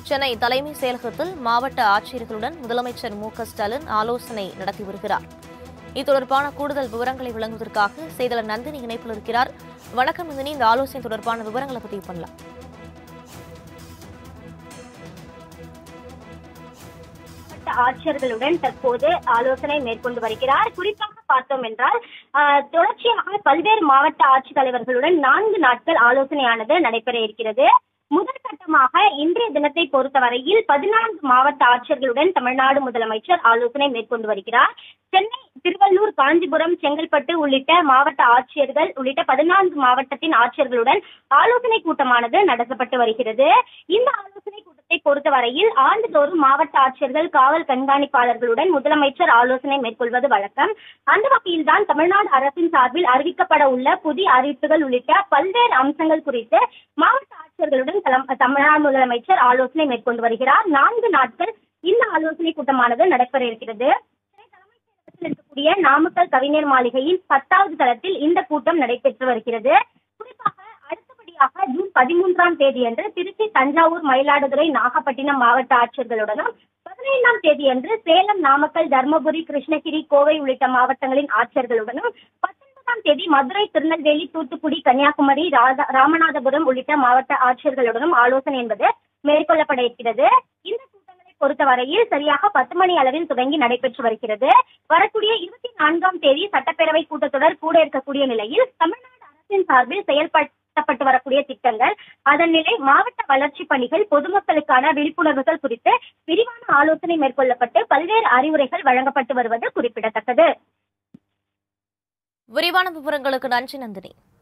சென்னை தலைமைச் செயலகத்தில் மாவட்ட ஆட்சியர்களுடன் முதலமைச்சர் மு க ஸ்டாலின் ஆலோசனை நடத்தி வருகிறார் இது தொடர்பான கூடுதல் விவரங்களை வழங்குவதற்காக செய்தியாளர் நந்தினி இணைப்பில் இருக்கிறார் வணக்கம் நந்தினி இந்த ஆலோசனை தொடர்பான விவரங்களை பதிவு பண்ணலாம் மாவட்ட ஆட்சியர்களுடன் தற்போது ஆலோசனை மேற்கொண்டு வருகிறார் குறிப்பாக பார்த்தோம் என்றால் ஆஹ், தொடர்ச்சியாக பல்வேறு மாவட்ட ஆட்சித்தலைவர்களுடன் நான்கு நாட்கள் ஆலோசனையானது நடைபெற இருக்கிறது முதல் கட்டமாக இன்றைய தினத்தை பொறுத்தவரையில் பதினான்கு மாவட்ட ஆட்சியர்களுடன் தமிழ்நாடு முதலமைச்சர் ஆலோசனை மேற்கொண்டு வருகிறார் சென்னை திருவள்ளூர் காஞ்சிபுரம் செங்கல்பட்டு உள்ளிட்ட மாவட்ட ஆட்சியர்கள் உள்ளிட்ட பதினான்கு மாவட்டத்தின் ஆட்சியர்களுடன் ஆலோசனை கூட்டமானது நடத்தப்பட்டு வருகிறது இந்த ஆலோசனை கூட்டத்தை பொறுத்தவரையில் ஆண்டுதோறும் மாவட்ட ஆட்சியர்கள் காவல் கண்காணிப்பாளர்களுடன் முதலமைச்சர் ஆலோசனை மேற்கொள்வது வழக்கம் அந்த வகையில்தான் தமிழ்நாடு அரசின் சார்பில் அறிவிக்கப்பட உள்ள புதிய அறிவிப்புகள் உள்ளிட்ட பல்வேறு அம்சங்கள் குறித்து மாவட்ட ஆட்சியர்களுடன் தலம்- தமிழ்நாடு முதலமைச்சர் ஆலோசனை மேற்கொண்டு வருகிறார் நான்கு நாட்கள் இந்த ஆலோசனை கூட்டமானது நடைபெற இருக்கிறது சென்னை தலைமைச் செயலகத்தில் இருக்கக்கூடிய நாமக்கல் கவிஞர் மாளிகையில் பத்தாவது தளத்தில் இந்த கூட்டம் நடைபெற்று வருகிறது குறிப்பாக அடுத்தபடியாக ஜூன் பதிமூன்றாம் தேதியன்று திருச்சி தஞ்சாவூர் மயிலாடுதுறை நாகப்பட்டினம் மாவட்ட ஆட்சியர்களுடனும் பதினைந்தாம் தேதியன்று சேலம் நாமக்கல் தர்மபுரி கிருஷ்ணகிரி கோவை உள்ளிட்ட மாவட்டங்களின் ஆட்சியர்களுடனும் பத்தொன்பதாம் தேதி மதுரை திருநெல்வேலி தூத்துக்குடி கன்னியாகுமரி ராதா- ராமநாதபுரம் உள்ளிட்ட மாவட்ட ஆட்சியர்களுடனும் ஆலோசனை என்பது மேற்கொள்ளப்பட இருக்கிறது இந்த கூட்டங்களை பொறுத்தவரையில் சரியாக பத்து மணி அளவில் தொடங்கி நடைபெற்று வருகிறது வரக்கூடிய இருபத்தி நான்காம் தேதி சட்டப்பேரவை கூட்டத்தொடர் கூட இருக்கக்கூடிய நிலையில் தமிழ்நாடு அரசின் சார்பில் செயல்படுத்தப்பட்டு வரக்கூடிய திட்டங்கள் அதன் நிலை மாவட்ட வளர்ச்சி பணிகள் பொதுமக்களுக்கான விழிப்புணர்வுகள் குறித்து விரிவான ஆலோசனை மேற்கொள்ளப்பட்டு பல்வேறு அறிவுரைகள் வழங்கப்பட்டு வருவது குறிப்பிடத்தக்கது விரிவான விவரங்களுக்கு நன்றி நந்தினி